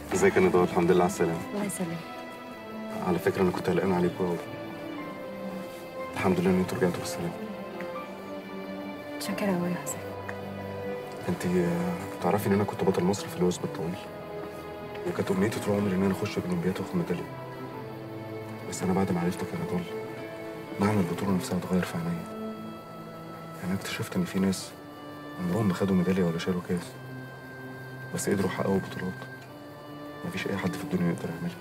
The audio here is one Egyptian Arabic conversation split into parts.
ازيك يا نضال الحمد لله على السلامة الله يسلمك على فكرة أنا كنت قلقان عليكوا أوي الحمد لله إن أنتوا رجعتوا بالسلامة متشكرة أوي يا حسن أنت تعرفي إن أنا كنت بطل مصر في الوثب الطويل وكانت أمنيتي طول عمري إن أنا أخش الأولمبياد وآخد ميدالية بس أنا بعد ما عرفتك يا نضال معنى البطولة نفسها اتغير في عينيا أنا اكتشفت إن في ناس عمرهم ما خدوا ميدالية ولا شالوا كاس بس قدروا يحققوا بطولات مفيش أي حد في الدنيا يقدر يعملها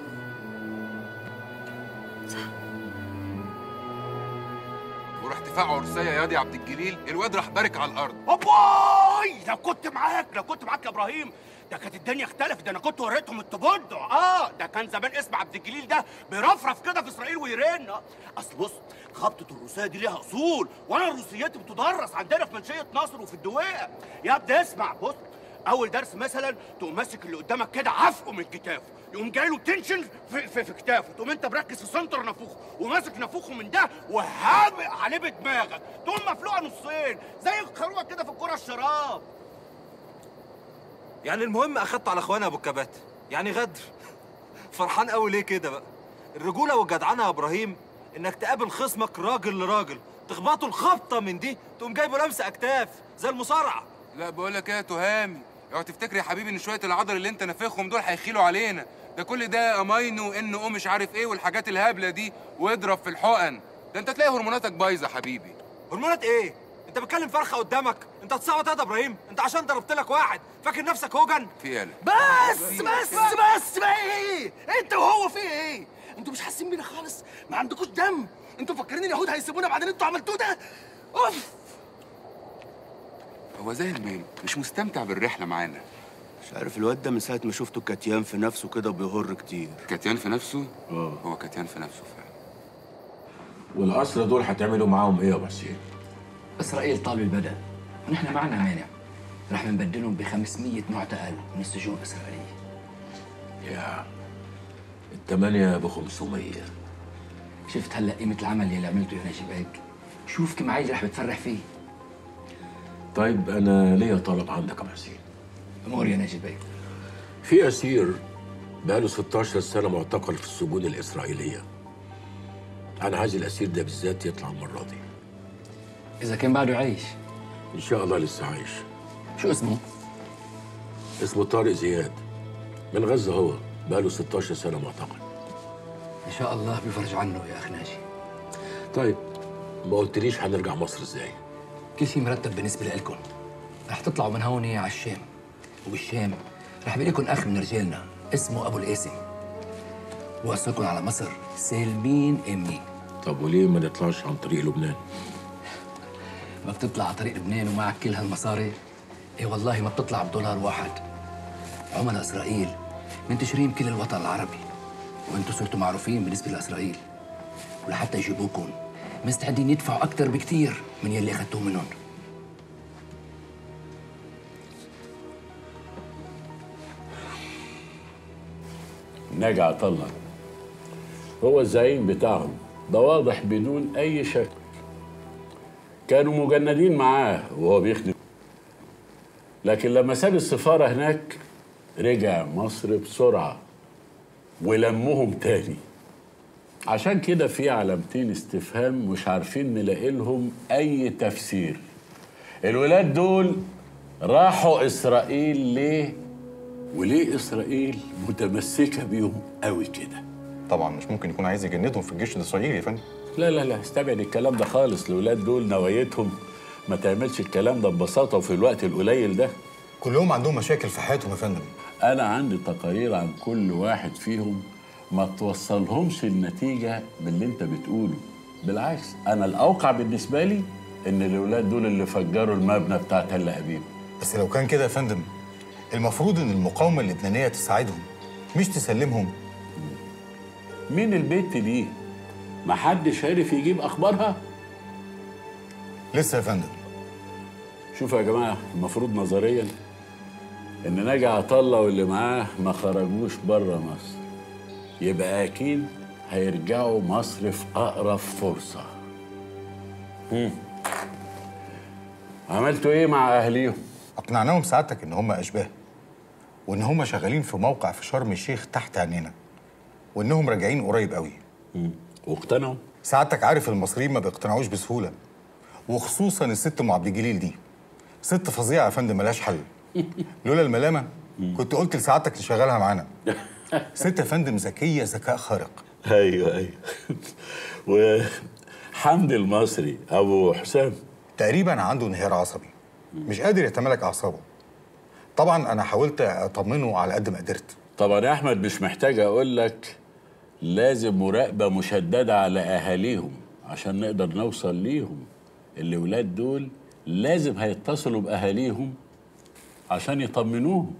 وراح دفاع عرسية يا دي عبد الجليل الواد راح بارك على الارض أباي لو كنت معاك لو كنت معاك يا ابراهيم ده كانت الدنيا اختلفت ده انا كنت وريتهم التبدع اه ده كان زمان اسم عبد الجليل ده بيرفرف كده في اسرائيل ويرن اصل بص خبطه الروسيه دي ليها اصول وانا الروسيات بتدرس عندنا في منشيه نصر وفي الدويقه يا ابني اسمع بص اول درس مثلا تقوم ماسك اللي قدامك كده عفقه من كتافه يقوم جاي له تنشن في, في, في كتافه تقوم انت مركز في سنتر نافوخه وماسك نافوخه من ده وهابق عليه بدماغك تقوم مفلوقه نصين زي الخروه كده في الكره الشراب يعني المهم اخدت على اخوانا ابو الكبات يعني غدر فرحان قوي ليه كده بقى الرجوله والجدعنه يا ابراهيم انك تقابل خصمك راجل لراجل تخبطه الخبطه من دي تقوم جايبه لمسه اكتاف زي المصارعه لا بقول لك ايه يا تهامي اوعى تفتكر يا حبيبي ان شويه العضل اللي انت نافخهم دول هيخيلوا علينا ده كل ده امينو ان او مش عارف ايه والحاجات الهبله دي واضرب في الحقن ده انت تلاقي هرموناتك بايظه حبيبي هرمونات ايه انت بتكلم فرخه قدامك انت هتصوت يا ابراهيم انت عشان ضربت لك واحد فاكر نفسك هوجن في ايه بس بس بس بقى ايه انت وهو في ايه انتوا مش حاسين بينا خالص ما عندكوش دم انتوا مفكرين اليهود هيسيبونا بعد اللي انتوا عملتوه ده اوف هو زي المال مش مستمتع بالرحله معانا مش عارف الواد ده من ساعة ما شفته كتيان في نفسه كده وبيهر كتير كتيان في نفسه اه هو كتيان في نفسه فعلا والأسرى دول هتعملوا معاهم إيه يا أبو حسين؟ إسرائيل طالوا البدل ونحن معنا مانع رح نبدلهم ب 500 معتقل من السجون الإسرائيلية يا الثمانية ب 500 شفت هلا قيمة العمل اللي عملته يا نجيب هيك شوف كم عيل رح بتفرح فيه طيب أنا ليا طلب عندك يا أبو حسين أمور يا نجيب هيك في أسير بقاله 16 سنة معتقل في السجون الإسرائيلية أنا عايز الأسير ده بالذات يطلع المرة دي إذا كان بعده عايش إن شاء الله لسه عايش شو اسمه؟ اسمه طارق زياد من غزة هو بقاله 16 سنة معتقل إن شاء الله بيفرج عنه يا أخ ناجي طيب ما قلتليش هنرجع مصر إزاي كل شيء مرتب بالنسبة لكم رح تطلعوا من هون على الشام وبالشام رح بيلاقيكم أخ من رجالنا اسمه أبو القاسم وصلكم على مصر سالمين آمنين طب وليه ما نطلعش عن طريق لبنان ما بتطلع على طريق لبنان ومعك كل هالمصاري ايه والله ما بتطلع بدولار واحد عملاء اسرائيل منتشرين بكل الوطن العربي وانتم صرتوا معروفين بالنسبه لاسرائيل ولحتى يجيبوكم مستعدين يدفعوا اكثر بكثير من يلي اخذتوه منهم ناجي عطلة هو الزعيم بتاعهم ده واضح بدون أي شك كانوا مجندين معاه وهو بيخدم لكن لما ساب السفارة هناك رجع مصر بسرعة ولمهم تاني عشان كده في علامتين استفهام مش عارفين نلاقي لهم أي تفسير الولاد دول راحوا إسرائيل ليه وليه إسرائيل متمسكة بيهم قوي كده طبعا مش ممكن يكون عايز يجندهم في الجيش الاسرائيلي يا فندم لا لا لا استبعد الكلام ده خالص الولاد دول نوايتهم ما تعملش الكلام ده ببساطة وفي الوقت القليل ده كلهم عندهم مشاكل في حياتهم يا فندم أنا عندي تقارير عن كل واحد فيهم ما توصلهمش النتيجة باللي أنت بتقوله بالعكس أنا الأوقع بالنسبة لي إن الولاد دول اللي فجروا المبنى بتاع تل أبيب بس لو كان كده يا فندم المفروض ان المقاومه اللبنانيه تساعدهم مش تسلمهم مين البت دي؟ محدش عارف يجيب أخبارها؟ لسه يا فندم شوفوا يا جماعة المفروض نظريا إن ناجي عطلة واللي معاه ما خرجوش بره مصر يبقى أكيد هيرجعوا مصر في أقرب فرصة هم. عملتوا إيه مع أهليهم؟ اقنعناهم سعادتك ان هم اشباه وان هم شغالين في موقع في شرم الشيخ تحت عينينا وانهم راجعين قريب قوي واقتنعوا سعادتك عارف المصريين ما بيقتنعوش بسهوله وخصوصا الست ام عبد الجليل دي ست فظيعه يا فندم ملهاش حل لولا الملامه كنت قلت لسعادتك تشغلها معانا ست يا فندم ذكيه ذكاء خارق ايوه ايوه وحمدي المصري ابو حسام تقريبا عنده انهيار عصبي مش قادر يتمالك اعصابه طبعا انا حاولت اطمنه على قد ما قدرت طبعا يا احمد مش محتاج اقول لك لازم مراقبه مشدده على اهاليهم عشان نقدر نوصل ليهم الاولاد دول لازم هيتصلوا باهاليهم عشان يطمنوهم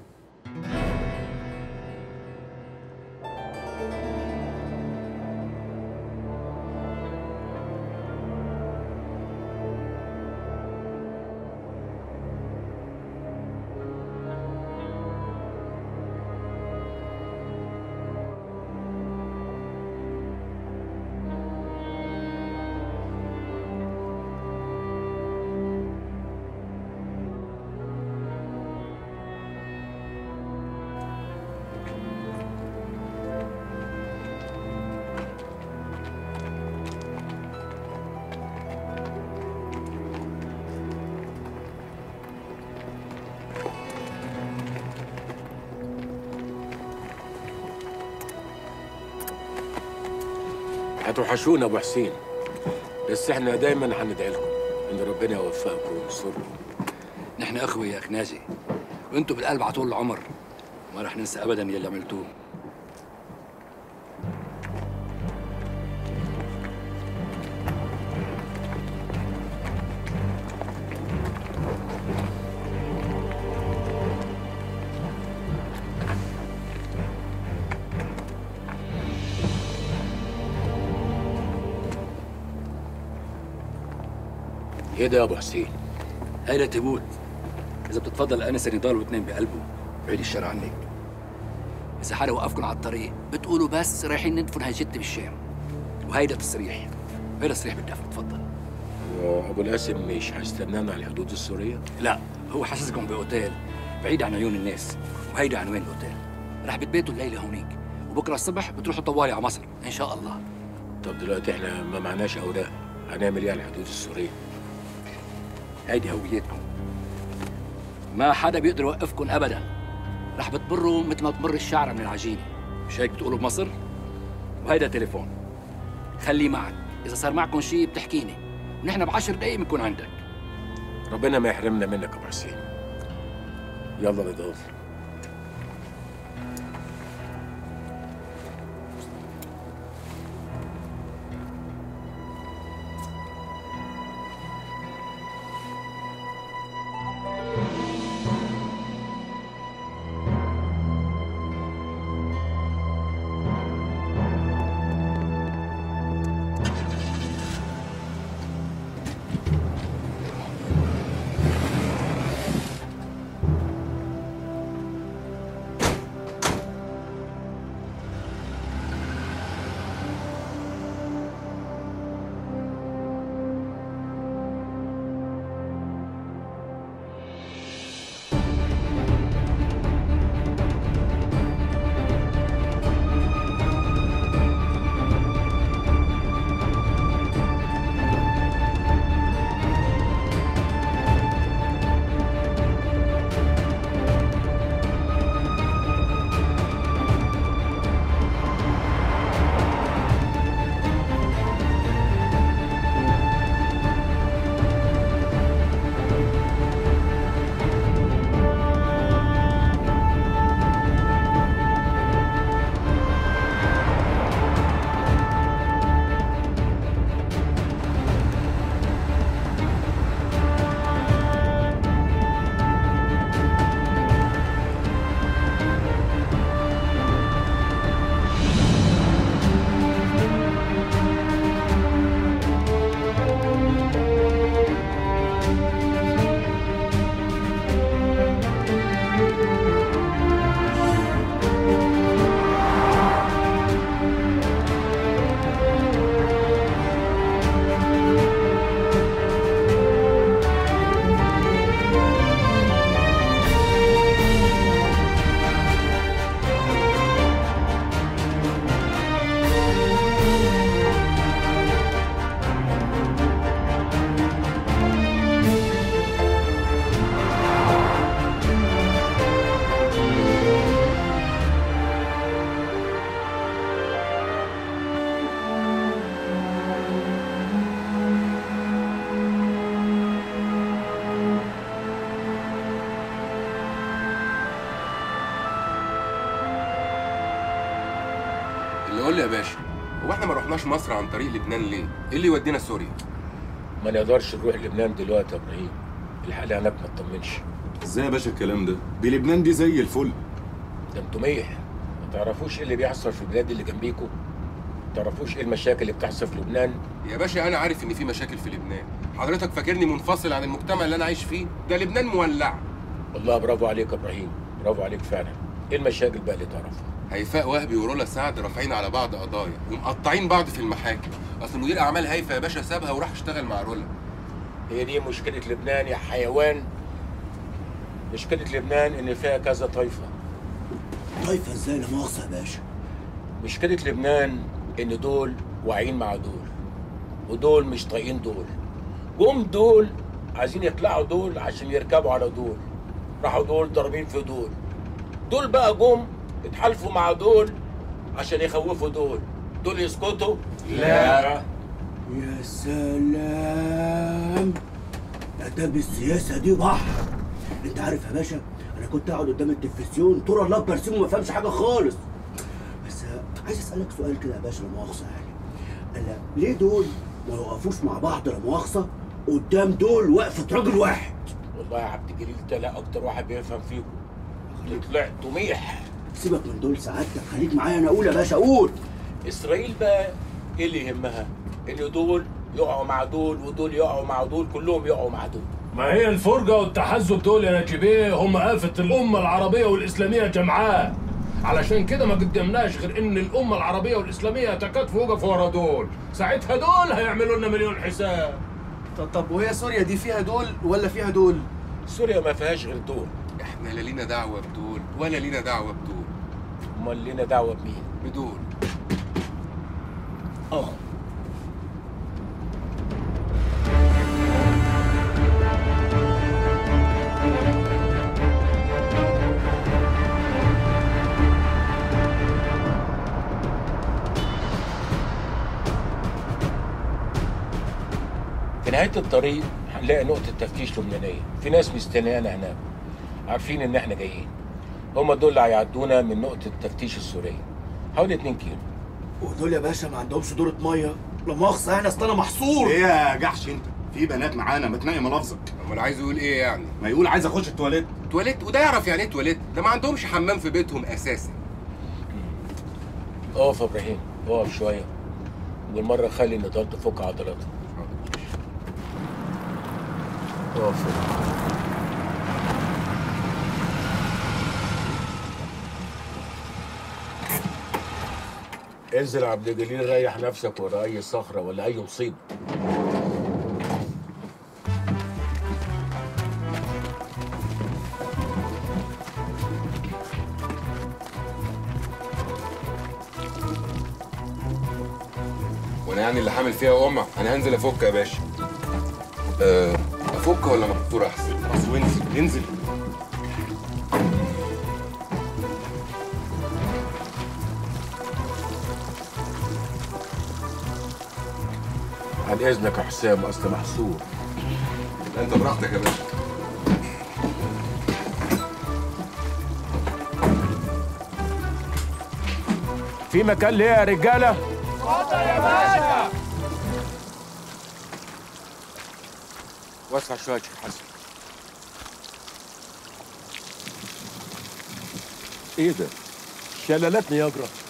هتوحشونا ابو حسين بس احنا دايما هندعي لكم ان ربنا يوفقكم وينصركم نحن اخوه يا اخ ناجي وانتم بالقلب على طول العمر ما رح ننسى ابدا يلي عملتوه ايه ده يا ابو حسين هيدا تبول اذا بتتفضل انسه نضال واثنين بقلبه بعيد الشر عنك اذا حدا وقفكم على الطريق بتقولوا بس رايحين ندفن هاي جدي بالشام وهيدا تصريح هيدا تصريح بالدفن تفضل ابو القاسم مش هيستنانا على الحدود السوريه لا هو حاسسكم باوتيل بعيد عن عيون الناس وهيدا عنوان الاوتيل رح بتبيتوا الليله هونيك وبكره الصبح بتروحوا طوالي على مصر ان شاء الله طب دلوقتي احنا ما معناش اوراق هنعمل ايه على الحدود السوريه هيدي هويتكم ما حدا بيقدر يوقفكم ابدا رح بتمروا مثل ما تمر الشعره من العجينه مش هيك بتقولوا بمصر وهيدا تليفون خليه معك اذا صار معكم شيء بتحكيني ونحن بعشر دقايق بنكون عندك ربنا ما يحرمنا منك يا ابو حسين يلا نضال لي يا باشا هو احنا ما رحناش مصر عن طريق لبنان ليه؟ ايه اللي يودينا سوريا؟ ما نقدرش نروح لبنان دلوقتي يا ابراهيم الحالة هناك ما تطمنش ازاي يا باشا الكلام ده دي لبنان دي زي الفل ده انتوا ميح ما تعرفوش ايه اللي بيحصل في البلاد اللي جنبيكوا ما تعرفوش ايه المشاكل اللي بتحصل في لبنان يا باشا انا عارف ان في مشاكل في لبنان حضرتك فاكرني منفصل عن المجتمع اللي انا عايش فيه ده لبنان مولع والله برافو عليك يا ابراهيم برافو عليك فعلا ايه المشاكل بقى اللي تعرفها هيفاء وهبي ورولا سعد رافعين على بعض قضايا ومقطعين بعض في المحاكم اصل مدير اعمال هيفا يا باشا سابها وراح اشتغل مع رولا هي دي مشكلة لبنان يا حيوان مشكلة لبنان إن فيها كذا طائفة طايفه ازاي لا مؤاخذه يا باشا مشكلة لبنان إن دول واعيين مع دول ودول مش طايقين دول جم دول عايزين يطلعوا دول عشان يركبوا على دول راحوا دول ضاربين في دول دول بقى جم اتحالفوا مع دول عشان يخوفوا دول دول يسكتوا لا يا سلام اداب السياسه دي بحر انت عارف يا باشا انا كنت اقعد قدام التلفزيون طول الله برسم وما فهمش حاجه خالص بس عايز اسالك سؤال كده يا باشا لا مؤاخذه يعني انا ليه دول ما يوقفوش مع بعض لا مؤاخذه قدام دول وقفه راجل واحد والله يا عبد الجليل ده لا أكتر واحد بيفهم فيكم طلعت طميح سيبك من دول سعادتك خليك معايا انا اقول يا باشا قول اسرائيل بقى ايه اللي يهمها؟ ان دول يقعوا مع دول ودول يقعوا مع دول كلهم يقعوا مع دول ما هي الفرجة والتحزب دول يا نجيبيه هم آفة الأمة العربية والإسلامية جمعاء علشان كده ما قدمناش غير إن الأمة العربية والإسلامية تكاتفوا وقفوا ورا دول ساعتها دول هيعملوا لنا مليون حساب طب طب وهي سوريا دي فيها دول ولا فيها دول؟ سوريا ما فيهاش غير دول احنا لا لينا دعوه بدول ولا لينا دعوه بدول امال لينا دعوه بمين؟ بدول اه في نهايه الطريق هنلاقي نقطه تفتيش لبنانيه في ناس مستنيانا هناك عارفين ان احنا جايين هم دول اللي هيعدونا من نقطه التفتيش السوريه حوالي 2 كيلو ودول يا باشا ما عندهمش دورة ميه لا مؤاخذه يعني اصل انا محصور ايه يا جحش انت في بنات معانا ما تنقي ملفظك امال عايز يقول ايه يعني ما يقول عايز اخش التواليت تواليت وده يعرف يعني ايه تواليت ده ما عندهمش حمام في بيتهم اساسا اقف يا ابراهيم اقف شويه والمره خلي النضال تفك عضلاتها اقف انزل يا عبد الجليل ريح نفسك ورا اي صخره ولا اي مصيبه وانا يعني اللي حامل فيها قمع انا هنزل افك يا باشا أه، افك ولا مقطوره احسن خلاص وانزل انزل عن اذنك يا حسام اصل محصور انت براحتك يا باشا في مكان ليه يا رجالة؟ وسع شويه يا شيخ حسن إيه ده؟ شلالات نياجرا